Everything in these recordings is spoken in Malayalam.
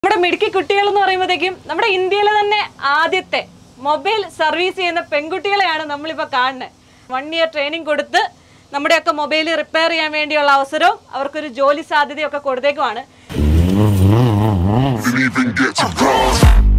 നമ്മുടെ മിടുക്കി കുട്ടികൾ എന്ന് പറയുമ്പോഴത്തേക്കും നമ്മുടെ ഇന്ത്യയിലെ തന്നെ ആദ്യത്തെ മൊബൈൽ സർവീസ് ചെയ്യുന്ന പെൺകുട്ടികളെയാണ് നമ്മളിപ്പോൾ കാണുന്നത് വൺ ഇയർ ട്രെയിനിങ് കൊടുത്ത് നമ്മുടെയൊക്കെ മൊബൈൽ റിപ്പയർ ചെയ്യാൻ വേണ്ടിയുള്ള അവസരവും അവർക്കൊരു ജോലി സാധ്യതയൊക്കെ കൊടുത്തേക്കുമാണ് Didn't even get to cross.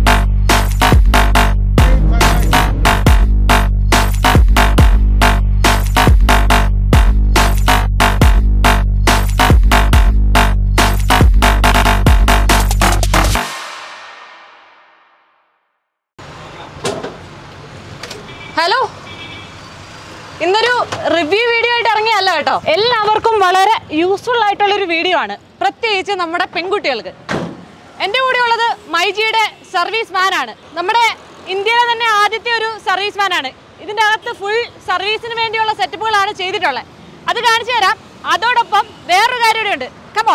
Hello ഇന്നൊരു റിവ്യൂ വീഡിയോ ആയിട്ട് ഇറങ്ങിയല്ല കേട്ടോ എല്ലാവർക്കും വളരെ യൂസ്ഫുൾ ആയിട്ടുള്ള ഒരു വീഡിയോ ആണ് പ്രത്യേകിച്ച് നമ്മുടെ പെൺകുട്ടികൾക്ക് എൻ്റെ കൂടെ ഉള്ളത് മൈജിയുടെ സർവീസ് മാൻ ആണ് നമ്മുടെ ഇന്ത്യയിലെ തന്നെ ആദ്യത്തെ ഒരു സർവീസ് മാൻ ആണ് ഇതിൻ്റെ അകത്ത് ഫുൾ സർവീസിന് വേണ്ടിയുള്ള സെറ്റപ്പുകളാണ് ചെയ്തിട്ടുള്ളത് അത് കാണിച്ചു തരാം അതോടൊപ്പം വേറൊരു കാര്യം കൂടെ ഉണ്ട് കമോൺ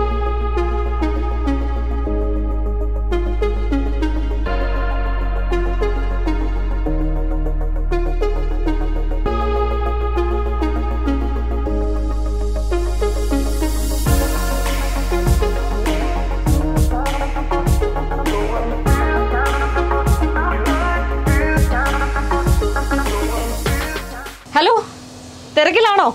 ഹലോ തിരക്കിലാണോ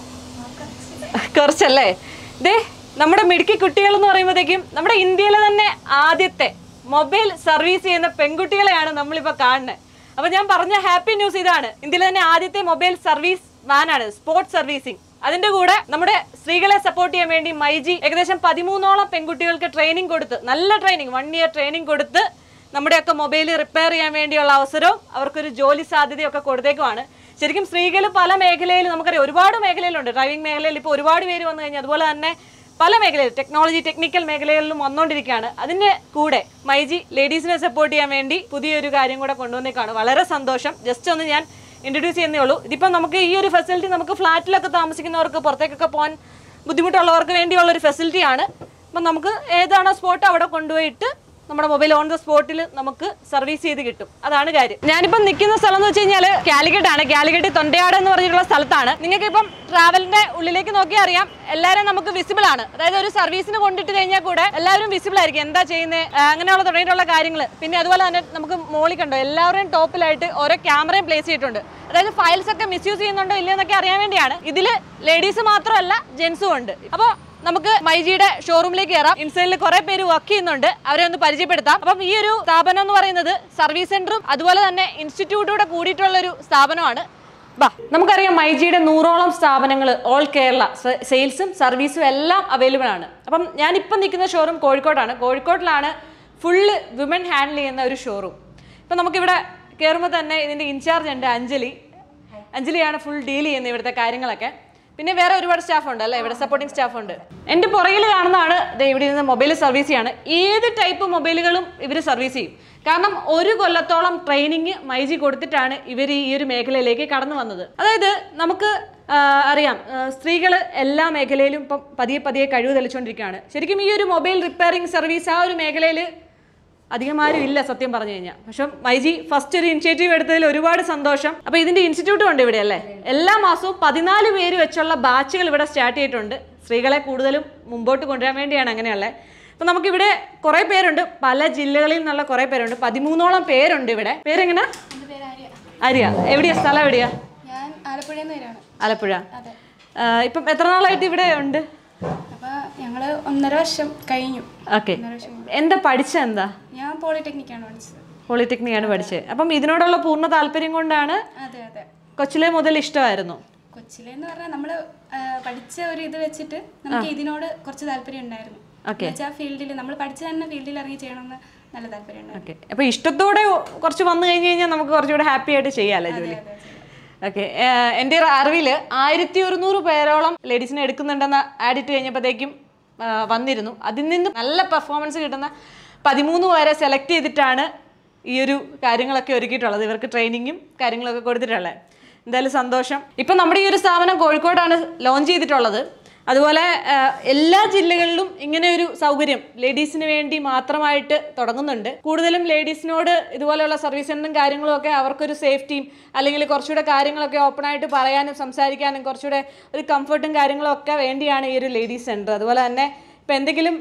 കുറച്ചല്ലേ ദേ നമ്മുടെ മിടുക്കി കുട്ടികൾ എന്ന് പറയുമ്പോഴത്തേക്കും നമ്മുടെ ഇന്ത്യയിലെ തന്നെ ആദ്യത്തെ മൊബൈൽ സർവീസ് ചെയ്യുന്ന പെൺകുട്ടികളെയാണ് നമ്മളിപ്പോൾ കാണുന്നത് അപ്പൊ ഞാൻ പറഞ്ഞ ഹാപ്പി ന്യൂസ് ഇതാണ് ഇന്ത്യയിലെ തന്നെ ആദ്യത്തെ മൊബൈൽ സർവീസ് വാനാണ് സ്പോർട്സ് സർവീസിംഗ് അതിന്റെ കൂടെ നമ്മുടെ സ്ത്രീകളെ സപ്പോർട്ട് ചെയ്യാൻ വേണ്ടി മൈജി ഏകദേശം പതിമൂന്നോളം പെൺകുട്ടികൾക്ക് ട്രെയിനിങ് കൊടുത്ത് നല്ല ട്രെയിനിങ് വൺ ഇയർ ട്രെയിനിങ് കൊടുത്ത് നമ്മുടെയൊക്കെ മൊബൈൽ റിപ്പയർ ചെയ്യാൻ വേണ്ടിയുള്ള അവസരവും അവർക്കൊരു ജോലി സാധ്യതയൊക്കെ കൊടുത്തേക്കുമാണ് ശരിക്കും സ്ത്രീകൾ പല മേഖലയിൽ നമുക്കറിയാം ഒരുപാട് മേഖലയിലുണ്ട് ഡ്രൈവിംഗ് മേഖലയിൽ ഇപ്പോൾ ഒരുപാട് പേര് വന്നു കഴിഞ്ഞാൽ അതുപോലെ തന്നെ പല മേഖലയിൽ ടെക്നോളജി ടെക്നിക്കൽ മേഖലകളിലും വന്നുകൊണ്ടിരിക്കുകയാണ് അതിന്റെ കൂടെ മൈജി ലേഡീസിനെ സപ്പോർട്ട് ചെയ്യാൻ വേണ്ടി പുതിയൊരു കാര്യം കൂടെ കൊണ്ടുവന്നേക്കാണ് വളരെ സന്തോഷം ജസ്റ്റ് ഒന്ന് ഞാൻ ഇൻട്രൊഡ്യൂസ് ചെയ്യുന്നേ ഉള്ളൂ ഇതിപ്പം നമുക്ക് ഈ ഒരു ഫെസിലിറ്റി നമുക്ക് ഫ്ലാറ്റിലൊക്കെ താമസിക്കുന്നവർക്ക് പുറത്തേക്കൊക്കെ പോകാൻ ബുദ്ധിമുട്ടുള്ളവർക്ക് വേണ്ടിയുള്ള ഒരു ഫെസിലിറ്റിയാണ് അപ്പം നമുക്ക് ഏതാണോ സ്പോട്ട് അവിടെ കൊണ്ടുപോയിട്ട് നമ്മുടെ മൊബൈൽ ഓൺ ദ സ്പോട്ടിൽ നമുക്ക് സർവീസ് ചെയ്ത് കിട്ടും അതാണ് കാര്യം ഞാനിപ്പം നിൽക്കുന്ന സ്ഥലം എന്ന് വെച്ച് കഴിഞ്ഞാൽ കാലിക്കറ്റ് ആണ് കാലിക്കറ്റ് തൊണ്ടയാട് എന്ന് പറഞ്ഞിട്ടുള്ള സ്ഥലത്താണ് നിങ്ങൾക്ക് ഇപ്പം ട്രാവലിന്റെ ഉള്ളിലേക്ക് നോക്കിയാൽ അറിയാം എല്ലാവരും നമുക്ക് വിസിബിൾ ആണ് അതായത് ഒരു സർവീസിന് കൊണ്ടിട്ട് കഴിഞ്ഞാൽ കൂടെ എല്ലാവരും വിസിബിൾ ആയിരിക്കും എന്താ ചെയ്യുന്നത് അങ്ങനെയുള്ള തുടങ്ങിയിട്ടുള്ള കാര്യങ്ങൾ പിന്നെ അതുപോലെ തന്നെ നമുക്ക് മോളിൽ കണ്ടോ എല്ലാവരുടെയും ടോപ്പിലായിട്ട് ഓരോ ക്യാമറയും പ്ലേസ് ചെയ്തിട്ടുണ്ട് അതായത് ഫയൽസ് ഒക്കെ മിസ്യൂസ് ചെയ്യുന്നുണ്ടോ ഇല്ലയെന്നൊക്കെ അറിയാൻ വേണ്ടിയാണ് ഇതിൽ ലേഡീസ് മാത്രമല്ല ജെൻസും ഉണ്ട് അപ്പോൾ നമുക്ക് മൈജിയുടെ ഷോറൂമിലേക്ക് കയറാം ഇൻസൈഡിൽ കുറെ പേര് വർക്ക് ചെയ്യുന്നുണ്ട് അവരെ ഒന്ന് പരിചയപ്പെടുത്താം അപ്പം ഈ ഒരു സ്ഥാപനം എന്ന് പറയുന്നത് സർവീസ് സെന്ററും അതുപോലെ തന്നെ ഇൻസ്റ്റിറ്റ്യൂട്ടൂടെ കൂടിയിട്ടുള്ള ഒരു സ്ഥാപനമാണ് ബാ നമുക്കറിയാം മൈജിയുടെ നൂറോളം സ്ഥാപനങ്ങൾ ഓൾ കേരള സ- സെയിൽസും സർവീസും എല്ലാം അവൈലബിൾ ആണ് അപ്പം ഞാനിപ്പം നിൽക്കുന്ന ഷോറൂം കോഴിക്കോട്ടാണ് കോഴിക്കോട്ടിലാണ് ഫുള്ള് വിമൻ ഹാൻഡിൽ ചെയ്യുന്ന ഒരു ഷോറൂം ഇപ്പം നമുക്കിവിടെ കയറുമ്പോൾ തന്നെ ഇതിൻ്റെ ഇൻചാർജ് ഉണ്ട് അഞ്ജലി അഞ്ജലിയാണ് ഫുൾ ഡീൽ ചെയ്യുന്നത് ഇവിടുത്തെ കാര്യങ്ങളൊക്കെ പിന്നെ വേറെ ഒരുപാട് സ്റ്റാഫ് ഉണ്ട് അല്ലേ ഇവിടെ സപ്പോർട്ടിംഗ് സ്റ്റാഫ് ഉണ്ട് എൻ്റെ പുറകിൽ കാണുന്നതാണ് ദേ ഇവിടെ ഇരുന്ന് മൊബൈൽ സർവീസ് ചെയ്യാണ് ഏത് ടൈപ്പ് മൊബൈലുകളും ഇവർ സർവീസ് ചെയ്യും കാരണം ഒരു കൊല്ലത്തോളം ട്രെയിനിങ് മൈജി കൊടുത്തിട്ടാണ് ഇവർ ഈ ഒരു മേഖലയിലേക്ക് കടന്നു വന്നത് അതായത് നമുക്ക് ആ, അറിയാം സ്ത്രീകൾ എല്ലാ മേഖലയിലും ഇപ്പം പതിയെ പതിയെ കഴിവ് തെളിച്ചുകൊണ്ടിരിക്കുകയാണ് ശരിക്കും ഈ ഒരു മൊബൈൽ റിപ്പയറിംഗ് സർവീസ് ആ ഒരു മേഖലയിൽ അധികമാരും ഇല്ല സത്യം പറഞ്ഞു കഴിഞ്ഞാൽ പക്ഷെ മൈജി ഫസ്റ്റ് ഒരു ഇനിഷ്യേറ്റീവ് എടുത്തതിൽ ഒരുപാട് സന്തോഷം അപ്പൊ ഇതിന്റെ ഇൻസ്റ്റിറ്റ്യൂട്ടും ഉണ്ട് ഇവിടെ അല്ലേ എല്ലാ മാസവും പതിനാല് പേര് വെച്ചുള്ള ബാച്ചുകൾ ഇവിടെ സ്റ്റാർട്ട് ചെയ്തിട്ടുണ്ട് സ്ത്രീകളെ കൂടുതലും മുമ്പോട്ട് കൊണ്ടുവരാൻ വേണ്ടിയാണ് അങ്ങനെയുള്ളത് അപ്പൊ നമുക്കിവിടെ കുറെ പേരുണ്ട് പല ജില്ലകളിൽ നിന്നുള്ള കുറെ പേരുണ്ട് പതിമൂന്നോളം പേരുണ്ട് ഇവിടെ പേരെങ്ങനെ എൻ്റെ പേര് ആര്യ ആര്യ എവിടെയാ സ്ഥലം എവിടെയാ ഞാൻ ആലപ്പുഴയിൽ നിന്ന് വരികയാണ് ആലപ്പുഴ അതെ ആ, ഇപ്പം എത്ര നാളായിട്ട് ഇവിടെ ഉണ്ട് അപ്പോൾ ഞങ്ങൾ ഒന്നര വർഷം കഴിഞ്ഞു ഓക്കെ ഒന്നര വർഷം കഴിഞ്ഞു. എന്താ പഠിച്ച എന്താ ഞാൻ പോളിടെക്നിക്കാണ് പഠിച്ചത് പോളിടെക്നിക്കാണ് പഠിച്ചത് അപ്പം ഇതിനോടുള്ള പൂർണ്ണ താല്പര്യം കൊണ്ടാണ് അതെ അതെ കൊച്ചിലെ മുതൽ ഇഷ്ടമായിരുന്നു കൊച്ചിലെന്ന് പറഞ്ഞാൽ നമ്മൾ പഠിച്ച ഒരു ഇത് വെച്ചിട്ട് നമുക്ക് ഇതിനോട് കുറച്ച് താല്പര്യം ഉണ്ടായിരുന്നു Okay. എന്നുവെച്ചാൽ ഫീൽഡിൽ നമ്മൾ പഠിച്ച തന്നെ ഫീൽഡിൽ ഇറങ്ങി ചെയ്യണമെന്ന് നല്ല താല്പര്യം ഉണ്ടായിരുന്നു ഓക്കെ അപ്പൊ ഇഷ്ടത്തോടെ കുറച്ച് വന്നു കഴിഞ്ഞ് കഴിഞ്ഞാൽ നമുക്ക് കുറച്ചുകൂടെ ഹാപ്പി ആയിട്ട് ചെയ്യാമല്ലേ ജോലി അതെ, അതെ. ഓക്കെ എൻ്റെ ഒരു അറിവില് ആയിരത്തി ഒരുന്നൂറ് പേരോളം ലേഡീസിനെ എടുക്കുന്നുണ്ടെന്ന് ആഡ് ഇട്ട് കഴിഞ്ഞപ്പോഴത്തേക്കും ആ, വന്നിരുന്നു അതിൽ നിന്ന് നല്ല പെർഫോമൻസ് കിട്ടുന്ന പതിമൂന്ന് പേരെ സെലക്ട് ചെയ്തിട്ടാണ് ഈ ഒരു കാര്യങ്ങളൊക്കെ ഒരുക്കിയിട്ടുള്ളത് ഇവർക്ക് ട്രെയിനിങ്ങും കാര്യങ്ങളൊക്കെ കൊടുത്തിട്ടുള്ളത് എന്തായാലും സന്തോഷം ഇപ്പം നമ്മുടെ ഈ ഒരു സ്ഥാപനം കോഴിക്കോടാണ് ലോഞ്ച് ചെയ്തിട്ടുള്ളത് അതുപോലെ ആ, എല്ലാ ജില്ലകളിലും ഇങ്ങനെ ഒരു സൗകര്യം ലേഡീസിന് വേണ്ടി മാത്രമായിട്ട് തുടങ്ങുന്നുണ്ട് കൂടുതലും ലേഡീസിനോട് ഇതുപോലെയുള്ള സർവീസ് സെന്ററും കാര്യങ്ങളും ഒക്കെ അവർക്കൊരു സേഫ്റ്റിയും അല്ലെങ്കിൽ കുറച്ചുകൂടെ കാര്യങ്ങളൊക്കെ ഓപ്പൺ ആയിട്ട് പറയാനും സംസാരിക്കാനും കുറച്ചുകൂടെ ഒരു കംഫർട്ടും കാര്യങ്ങളും ഒക്കെ വേണ്ടിയാണ് ഈ ഒരു ലേഡീസ് സെന്റർ അതുപോലെ തന്നെ ഇപ്പം എന്തെങ്കിലും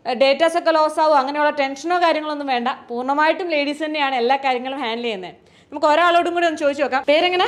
ഡേറ്റാസ് ഒക്കെ ലോസ് ആവും അങ്ങനെയുള്ള ടെൻഷനോ കാര്യങ്ങളൊന്നും വേണ്ട പൂർണ്ണമായിട്ടും ലേഡീസ് തന്നെയാണ് എല്ലാ കാര്യങ്ങളും ഹാൻഡിൽ ചെയ്യുന്നത് നമുക്ക് ഒരാളോടും കൂടി ഒന്ന് ചോദിച്ചു നോക്കാം പേരെങ്ങനെ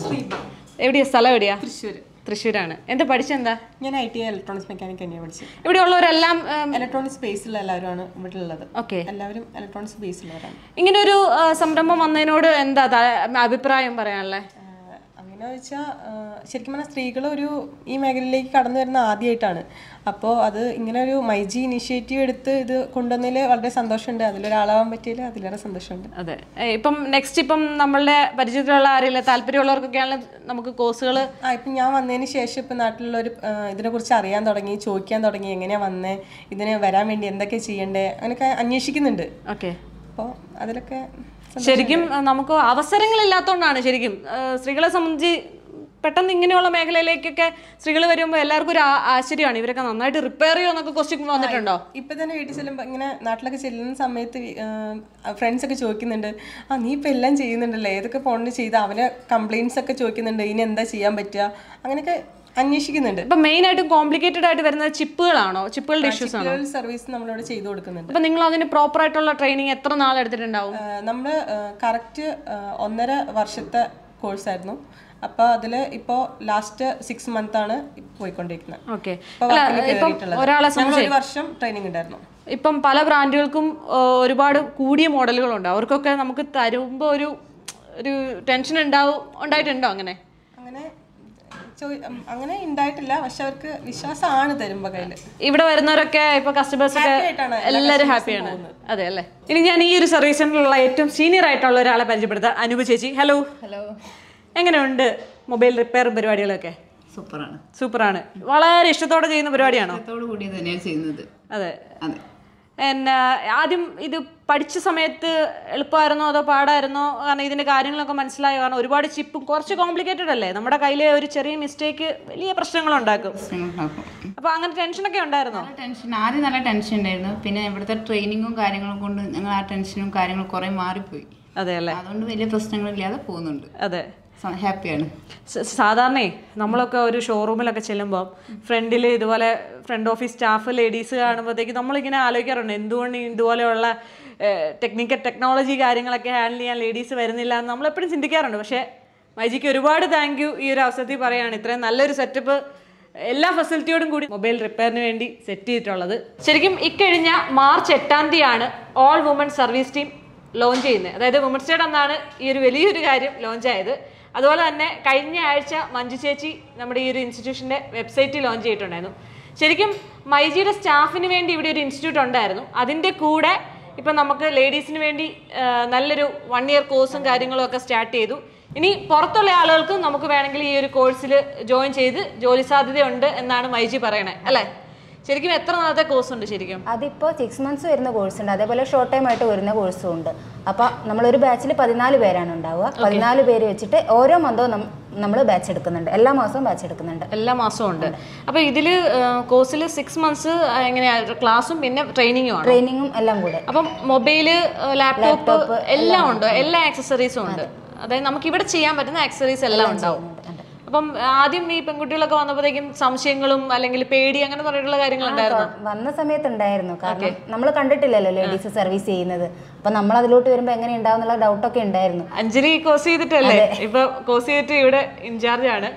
എവിടെയാ സ്ഥലം എവിടെയാ തൃശ്ശൂർ തൃശ്ശൂരാണ് എന്താ പഠിച്ചെന്താ ഞാൻ ഐ ടി ഇലക്ട്രോണിക്സ് മെക്കാനിക് തന്നെയാണ് പഠിച്ചത് ഇവിടെ ഉള്ളവരെല്ലാം ഇലക്ട്രോണിക്സ് ബേസിലുള്ള എല്ലാവരുമാണ് ഇവിടെ ഉള്ളത് ഓക്കെ എല്ലാവരും ഇലക്ട്രോണിക്സ് ബേസിലുള്ളവരാണ് ഇങ്ങനെ ഒരു ആ, സംരംഭം വന്നതിനോട് എന്താ ത- അഭിപ്രായം പറയാനുള്ളത് ആഹ് അങ്ങനെ വെച്ചാൽ ശരിക്കും പറഞ്ഞാൽ സ്ത്രീകൾ ഒരു ഈ മേഖലയിലേക്ക് കടന്നു വരുന്ന ആദ്യമായിട്ടാണ് അപ്പോൾ അത് ഇങ്ങനെ ഒരു മൈജി ഇനിഷ്യേറ്റീവ് എടുത്ത് ഇത് കൊണ്ടുവന്നതിൽ വളരെ സന്തോഷമുണ്ട് അതിലൊരാളാവാൻ പറ്റിയതിൽ അതിലേറെ സന്തോഷമുണ്ട് അതെ ഏ, ഇപ്പം നെക്സ്റ്റ് ഇപ്പം നമ്മളുടെ പരിചയത്തിലുള്ള ആരെങ്കിലും താല്പര്യമുള്ളവർക്കൊക്കെയാണ് നമുക്ക് കോഴ്സുകൾ ആ ഇപ്പം ഞാൻ വന്നതിന് ശേഷം ഇപ്പം നാട്ടിലുള്ളവർ ഇതിനെക്കുറിച്ച് അറിയാൻ തുടങ്ങി ചോദിക്കാൻ തുടങ്ങി എങ്ങനെയാണ് വന്നേ ഇതിന് വരാൻ വേണ്ടി എന്തൊക്കെ ചെയ്യണ്ടേ അങ്ങനെയൊക്കെ അന്വേഷിക്കുന്നുണ്ട് ഓക്കെ അപ്പോൾ അതിലൊക്കെ ശരിക്കും ആ, നമുക്ക് അവസരങ്ങളില്ലാത്തതുകൊണ്ടാണ് ശരിക്കും ആ, സ്ത്രീകളെ സംബന്ധിച്ച് പെട്ടെന്ന് ഇങ്ങനെയുള്ള മേഖലയിലേക്കൊക്കെ സ്ത്രീകൾ വരുമ്പോൾ എല്ലാവർക്കും ഒരു ആ- ആശ്ചര്യമാണ് ഇവരൊക്കെ നന്നായിട്ട് റിപ്പയർ ചെയ്യുമോ എന്നൊക്കെ ക്വസ്റ്റ്യൻ വന്നിട്ടുണ്ടോ ഇപ്പൊ തന്നെ വീട്ടിൽ ചെല്ലുമ്പോൾ ഇങ്ങനെ നാട്ടിലൊക്കെ ചെല്ലുന്ന സമയത്ത് ഫ്രണ്ട്സ് ഒക്കെ ചോദിക്കുന്നുണ്ട് ആ നീ ഇപ്പൊ എല്ലാം ചെയ്യുന്നുണ്ടല്ലേ ഏതൊക്കെ ഫോണിൽ ചെയ്ത അവന് കംപ്ലൈൻസ് ഒക്കെ ചോദിക്കുന്നുണ്ട് ഇനി എന്താ ചെയ്യാൻ പറ്റുക അങ്ങനെയൊക്കെ അന്വേഷിക്കുന്നുണ്ട് ഇപ്പം മെയിൻ ആയിട്ടും കോംപ്ലിക്കേറ്റഡ് ആയിട്ട് വരുന്നത് ചിപ്പുകളാണോ ചിപ്പുകളുടെ ഇഷ്യൂസ് ആണോ സർവീസ് നമ്മളോട് ചെയ്തു കൊടുക്കുന്നുണ്ട് അപ്പം നിങ്ങൾ അതിന് പ്രോപ്പർ ആയിട്ടുള്ള ട്രെയിനിങ് എത്ര നാൾ എടുത്തിട്ടുണ്ടാവും നമ്മൾ കറക്റ്റ് ഒന്നര വർഷത്തെ കോഴ്സായിരുന്നു അപ്പോൾ അതിൽ ഇപ്പോൾ ലാസ്റ്റ് സിക്സ് മന്ത് ആണ് പോയിക്കൊണ്ടിരിക്കുന്നത് ഓക്കെ ഇപ്പോൾ അല്ല വർക്കിന് ഇപ്പം കയറിയിട്ടുള്ളത്. ഒരാളെ ഞങ്ങൾ ഒരു വർഷം ട്രെയിനിങ് ഉണ്ടായിരുന്നു ഇപ്പം പല ബ്രാൻഡുകൾക്കും ആ, ഒരുപാട് കൂടിയ മോഡലുകളുണ്ട് അവർക്കൊക്കെ നമുക്ക് തരുമ്പോൾ ഒരു ഒരു ടെൻഷൻ ഉണ്ടാവും ഉണ്ടായിട്ടുണ്ടോ അങ്ങനെ അങ്ങനെ ചോയ്- ഉം, അങ്ങനെ ഉണ്ടായിട്ടില്ല പക്ഷെ അവർക്ക് വിശ്വാസമാണ് തരുമ്പോ കയ്യില് ഇവിടെ വരുന്നവരൊക്കെ ഇപ്പൊ കസ്റ്റമേഴ്സ് ഒക്കെ Happy ആയിട്ടാണ് എല്ലാ എല്ലാവരും ഹാപ്പിയാണ് അതെ അല്ലേ ഇനി ഞാൻ ഈ ഒരു സർവീസ് സെന്ററിലുള്ള ഏറ്റവും സീനിയർ ആയിട്ടുള്ള ഒരാളെ പരിചയപ്പെടുത്താം അനൂപ് ചേച്ചി ഹലോ ഹലോ എങ്ങനെയുണ്ട് മൊബൈൽ റിപ്പയറും പരിപാടികളൊക്കെ സൂപ്പറാണ് സൂപ്പറാണ് വളരെ ഇഷ്ടത്തോടെ ചെയ്യുന്ന പരിപാടിയാണോ ഇഷ്ടത്തോടു കൂടി തന്നെയാണ് ചെയ്യുന്നത് അതെ അതെ എന്നാ ആദ്യം ഇത് പഠിച്ച സമയത്ത് എളുപ്പമായിരുന്നോ അതോ പാടായിരുന്നോ കാരണം ഇതിന്റെ കാര്യങ്ങളൊക്കെ മനസ്സിലായോ കാരണം ഒരുപാട് ചിപ്പും കുറച്ച് കോംപ്ലിക്കേറ്റഡ് അല്ലേ നമ്മുടെ കയ്യിലെ ഒരു ചെറിയ മിസ്റ്റേക്ക് വലിയ പ്രശ്നങ്ങളുണ്ടാക്കും പ്രശ്നങ്ങളുണ്ടാക്കും അപ്പൊ അങ്ങനെ ടെൻഷനൊക്കെ ഉണ്ടായിരുന്നോ നല്ല ടെൻഷൻ ആദ്യം നല്ല ടെൻഷൻ ഉണ്ടായിരുന്നു പിന്നെ ഇവിടുത്തെ ട്രെയിനിങ്ങും കാര്യങ്ങളും കൊണ്ട് ഞങ്ങൾ ആ ടെൻഷനും കാര്യങ്ങളും കുറേ മാറിപ്പോയി അതെ അല്ലേ അതുകൊണ്ട് വലിയ പ്രശ്നങ്ങളില്ലാതെ പോകുന്നുണ്ട് അതെ സ- ഹാപ്പിയാണ് സ- സാധാരണ നമ്മളൊക്കെ ഒരു ഷോറൂമിലൊക്കെ ചെല്ലുമ്പോൾ ഫ്രണ്ടിൽ ഇതുപോലെ ഫ്രണ്ട് ഓഫീസ് സ്റ്റാഫ് ലേഡീസ് കാണുമ്പോഴത്തേക്ക് നമ്മളിങ്ങനെ ആലോചിക്കാറുണ്ട് എന്തുകൊണ്ട് ഇതുപോലെയുള്ള ടെക്നിക്കൽ ടെക്നോളജി കാര്യങ്ങളൊക്കെ ഹാൻഡിൽ ചെയ്യാൻ ലേഡീസ് വരുന്നില്ല എന്ന് നമ്മളെപ്പോഴും ചിന്തിക്കാറുണ്ട് പക്ഷേ മൈജിക്ക് ഒരുപാട് താങ്ക് യു ഈ ഒരു അവസരത്തിൽ പറയുകയാണ് ഇത്രയും നല്ലൊരു സെറ്റപ്പ് എല്ലാ ഫെസിലിറ്റിയോടും കൂടി മൊബൈൽ റിപ്പയറിന് വേണ്ടി സെറ്റ് ചെയ്തിട്ടുള്ളത് ശരിക്കും ഇക്കഴിഞ്ഞ മാർച്ച് എട്ടാം തീയതിയാണ് all woman service team launch ചെയ്യുന്നത് അതായത് വുമൻസ് ഡേയുടെ അന്നാണ് ഈ ഒരു വലിയൊരു കാര്യം ലോഞ്ച് ആയത് അതുപോലെ തന്നെ കഴിഞ്ഞ ആഴ്ച മഞ്ജു ചേച്ചി നമ്മുടെ ഈ ഒരു ഇൻസ്റ്റിറ്റ്യൂഷൻ്റെ വെബ്സൈറ്റ് ലോഞ്ച് ചെയ്തിട്ടുണ്ടായിരുന്നു ശരിക്കും മൈജിയുടെ സ്റ്റാഫിന് വേണ്ടി ഇവിടെ ഒരു ഇൻസ്റ്റിറ്റ്യൂട്ട് ഉണ്ടായിരുന്നു അതിൻ്റെ കൂടെ ഇപ്പം നമുക്ക് ലേഡീസിന് വേണ്ടി ആ, നല്ലൊരു വൺ ഇയർ കോഴ്സും കാര്യങ്ങളും ഒക്കെ സ്റ്റാർട്ട് ചെയ്തു ഇനി പുറത്തുള്ള ആളുകൾക്കും നമുക്ക് വേണമെങ്കിൽ ഈ ഒരു കോഴ്സിൽ ജോയിൻ ചെയ്ത് ജോലി സാധ്യതയുണ്ട് എന്നാണ് മൈജി പറയണേ അല്ലേ ശരിക്കും എത്ര നാളത്തെ കോഴ്സ് ഉണ്ട് ശരിക്കും അതിപ്പോൾ സിക്സ് മന്ത്സ് വരുന്ന കോഴ്സ് ഉണ്ട് അതേപോലെ ഷോർട്ട് ടൈം ആയിട്ട് വരുന്ന കോഴ്സും ഉണ്ട് അപ്പോൾ നമ്മളൊരു ബാച്ചിൽ പതിനാല് പേരാണ് ഉണ്ടാവുക പതിനാല് പേര് വെച്ചിട്ട് ഓരോ മന്തവും നമ്മൾ ബാച്ച് എടുക്കുന്നുണ്ട് എല്ലാ മാസവും ബാച്ച് എടുക്കുന്നുണ്ട് എല്ലാ മാസവും ഉണ്ട് അപ്പൊ ഇതില് കോഴ്സിൽ സിക്സ് മന്ത്സ് എങ്ങനെയാ ക്ലാസ്സും പിന്നെ ട്രെയിനിങ്ങും ആണ് ട്രെയിനിങ്ങും എല്ലാം കൂടെ അപ്പം മൊബൈല് ലാപ്ടോപ്പ് എല്ലാം ഉണ്ട് എല്ലാ ആക്സസറീസും ഉണ്ട് അതായത് നമുക്ക് ഇവിടെ ചെയ്യാൻ പറ്റുന്ന ആക്സസറീസ് എല്ലാം ഉണ്ടാവും അപ്പം ആദ്യം ഈ പെൺകുട്ടികളൊക്കെ വന്നപ്പോഴത്തേക്കും സംശയങ്ങളും അല്ലെങ്കിൽ പേടി അങ്ങനെ പറഞ്ഞിട്ടുള്ള കാര്യങ്ങൾ ഉണ്ടായിരുന്നു വന്ന സമയത്ത് ഉണ്ടായിരുന്നു കാരണം നമ്മൾ കണ്ടിട്ടില്ലല്ലോ ലേഡീസ് സർവീസ് ചെയ്യുന്നത് അപ്പൊ നമ്മൾ അതിലോട്ട് വരുമ്പോൾ എങ്ങനെ ഉണ്ടാവും എന്നുള്ള ഡൗട്ടൊക്കെ ഉണ്ടായിരുന്നു അഞ്ജലി കോഴ്സ് ചെയ്തിട്ടല്ലേ ഇപ്പൊ കോഴ്സ് ചെയ്തിട്ട് ഇവിടെ ഇൻചാർജ് ആണ്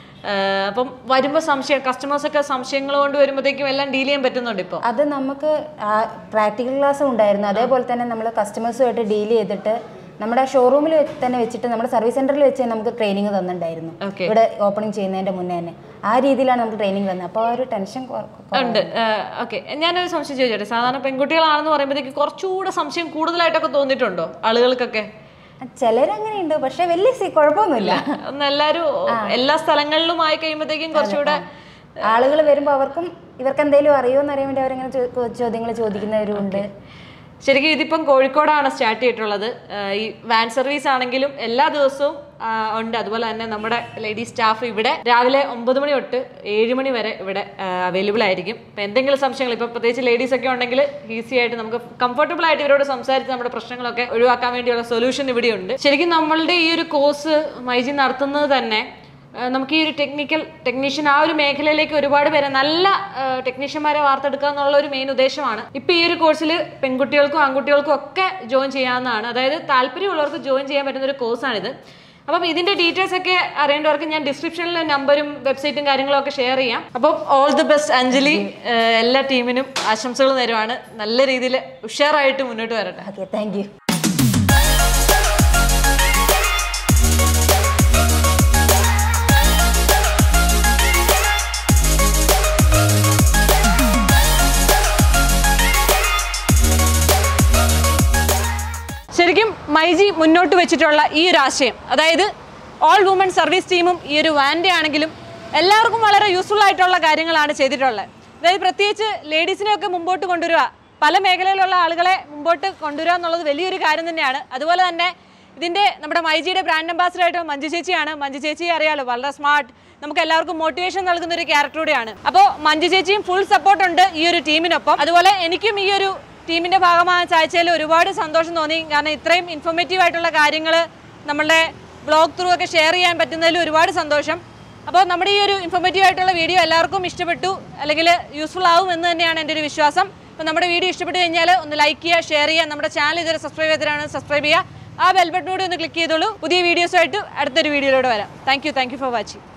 ഏഹ് അപ്പം വരുമ്പോ സംശയം കസ്റ്റമേഴ്സ് ഒക്കെ സംശയങ്ങൾ കൊണ്ട് വരുമ്പോഴത്തേക്കും എല്ലാം ഡീൽ ചെയ്യാൻ പറ്റുന്നുണ്ട് ഇപ്പൊ അത് നമുക്ക് പ്രാക്ടിക്കൽ ക്ലാസ്സും ഉണ്ടായിരുന്നു അതേപോലെ തന്നെ നമ്മൾ കസ്റ്റമേഴ്സുമായിട്ട് ഡീൽ ചെയ്തിട്ട് നമ്മുടെ ഷോറൂമിൽ തന്നെ വെച്ചിട്ട് നമ്മുടെ സർവീസ് സെന്ററിൽ വെച്ച് തന്നെ നമുക്ക് ട്രെയിനിങ് തന്നിട്ടുണ്ടായിരുന്നു Okay. ഇവിടെ ഓപ്പണിംഗ് ചെയ്യുന്നതിന്റെ മുന്നേ തന്നെ ആ രീതിയിലാണ് നമുക്ക് ട്രെയിനിങ് തന്നത് അപ്പോൾ ആ ഒരു ടെൻഷൻ ഉണ്ട് ഓക്കെ ഞാനൊരു സംശയം ചോദിച്ചോട്ടെ സാധാരണ പെൺകുട്ടികളാണെന്ന് പറയുമ്പോഴത്തേക്ക് കുറച്ചുകൂടെ സംശയം കൂടുതലായിട്ടൊക്കെ തോന്നിയിട്ടുണ്ടോ ആളുകൾക്കൊക്കെ ചിലരങ്ങനെയുണ്ട് പക്ഷെ വലിയ സി കുഴപ്പമൊന്നുമില്ല ഒന്ന് എല്ലാരും എല്ലാ സ്ഥലങ്ങളിലും ആയി കഴിയുമ്പോഴത്തേക്കും കുറച്ചുകൂടെ ആളുകൾ വരുമ്പോൾ അവർക്കും ഇവർക്ക് എന്തെങ്കിലും അറിയുമോ എന്ന് അറിയാൻ വേണ്ടി അവരങ്ങനെ ചോദ്യങ്ങൾ ചോദിക്കുന്നവരും ഉണ്ട് ശരിക്കും ഇതിപ്പം കോഴിക്കോടാണ് സ്റ്റാർട്ട് ചെയ്തിട്ടുള്ളത് ആഹ് ഈ വാൻ സർവീസ് ആണെങ്കിലും എല്ലാ ദിവസവും ആഹ് ഉണ്ട് അതുപോലെ തന്നെ നമ്മുടെ ലേഡി സ്റ്റാഫ് ഇവിടെ രാവിലെ ഒമ്പത് മണി തൊട്ട് ഏഴ് മണി വരെ ഇവിടെ അവൈലബിൾ ആയിരിക്കും ഇപ്പം എന്തെങ്കിലും സംശയങ്ങൾ ഇപ്പം പ്രത്യേകിച്ച് ലേഡീസ് ഒക്കെ ഉണ്ടെങ്കിൽ ഈസി ആയിട്ട് നമുക്ക് കംഫർട്ടബിൾ ആയിട്ട് ഇവരോട് സംസാരിച്ച് നമ്മുടെ പ്രശ്നങ്ങളൊക്കെ ഒഴിവാക്കാൻ വേണ്ടിയുള്ള സൊല്യൂഷൻ ഇവിടെയുണ്ട് ശരിക്കും നമ്മളുടെ ഈ ഒരു കോഴ്സ് മൈജി നടത്തുന്നത് തന്നെ ആ, നമുക്ക് ഈ ഒരു ടെക്നിക്കൽ ടെക്നീഷ്യൻ ആ ഒരു മേഖലയിലേക്ക് ഒരുപാട് പേരെ നല്ല ടെക്നീഷ്യന്മാരെ വാർത്തെടുക്കുക എന്നുള്ള ഒരു മെയിൻ ഉദ്ദേശമാണ് ഇപ്പൊ ഈ ഒരു കോഴ്സിൽ പെൺകുട്ടികൾക്കും ആൺകുട്ടികൾക്കും ഒക്കെ ജോയിൻ ചെയ്യാവുന്നതാണ് അതായത് താല്പര്യമുള്ളവർക്ക് ജോയിൻ ചെയ്യാൻ പറ്റുന്ന ഒരു കോഴ്സാണിത് അപ്പം ഇതിന്റെ ഡീറ്റെയിൽസ് ഒക്കെ അറിയേണ്ടവർക്ക് ഞാൻ ഡിസ്ക്രിപ്ഷനിൽ നമ്പറും വെബ്സൈറ്റും കാര്യങ്ങളും ഒക്കെ ഷെയർ ചെയ്യാം അപ്പം ഓൾ ദി ബെസ്റ്റ് അഞ്ജലി ഏഹ് എല്ലാ ടീമിനും ആശംസകൾ തരുവാണ് നല്ല രീതിയിൽ ഉഷാറായിട്ട് മുന്നോട്ട് വരട്ടെ ഓക്കെ താങ്ക് യു ശരിക്കും മൈജി മുന്നോട്ട് വെച്ചിട്ടുള്ള ഈ ഒരു ആശയം അതായത് ഓൾ വുമൺ സർവീസ് ടീമും ഈ ഒരു വാൻ്റെ ആണെങ്കിലും എല്ലാവർക്കും വളരെ യൂസ്ഫുൾ ആയിട്ടുള്ള കാര്യങ്ങളാണ് ചെയ്തിട്ടുള്ളത് അതായത് പ്രത്യേകിച്ച് ലേഡീസിനെയൊക്കെ മുമ്പോട്ട് കൊണ്ടുവരിക പല മേഖലയിലുള്ള ആളുകളെ മുമ്പോട്ട് കൊണ്ടുവരിക എന്നുള്ളത് വലിയൊരു കാര്യം തന്നെയാണ് അതുപോലെ തന്നെ ഇതിൻ്റെ നമ്മുടെ മൈജിയുടെ ബ്രാൻഡ് അംബാസിഡർ ആയിട്ട് മഞ്ജു ചേച്ചിയാണ് മഞ്ജു ചേച്ചി അറിയാലോ വളരെ സ്മാർട്ട് നമുക്ക് എല്ലാവർക്കും മോട്ടിവേഷൻ നൽകുന്ന ഒരു ക്യാരക്ടർ കൂടിയാണ് അപ്പോൾ മഞ്ജു ചേച്ചിയും ഫുൾ സപ്പോർട്ട് ഉണ്ട് ഈ ഒരു ടീമിനൊപ്പം അതുപോലെ എനിക്കും ഈ ഒരു ടീമിന്റെ ഭാഗമായ ചായച്ചയിൽ ഒരുപാട് സന്തോഷം തോന്നി കാരണം ഇത്രയും ഇൻഫോർമേറ്റീവ് ആയിട്ടുള്ള കാര്യങ്ങൾ നമ്മളുടെ ബ്ലോഗ് ത്രൂ ഒക്കെ ഷെയർ ചെയ്യാൻ പറ്റുന്നതിൽ ഒരുപാട് സന്തോഷം അപ്പോൾ നമ്മുടെ ഈ ഒരു ഇൻഫോർമേറ്റീവ് ആയിട്ടുള്ള വീഡിയോ എല്ലാവർക്കും ഇഷ്ടപ്പെട്ടു അല്ലെങ്കിൽ യൂസ്ഫുൾ ആവും എന്ന് തന്നെയാണ് എൻ്റെ ഒരു വിശ്വാസം അപ്പോൾ നമ്മുടെ വീഡിയോ ഇഷ്ടപ്പെട്ട് കഴിഞ്ഞാൽ ഒന്ന് ലൈക്ക് ചെയ്യുക ഷെയർ ചെയ്യുക നമ്മുടെ ചാനൽ ഇതുവരെ സബ്സ്ക്രൈബ് ചെയ്തിട്ടാണ് സബ്സ്ക്രൈബ് ചെയ്യുക ആ ബെൽ ബട്ടൺ കൂടി ഒന്ന് ക്ലിക്ക് ചെയ്തോളൂ പുതിയ വീഡിയോസുമായിട്ട് അടുത്തൊരു വീഡിയോയിലൂടെ വരാം thank you thank you for watching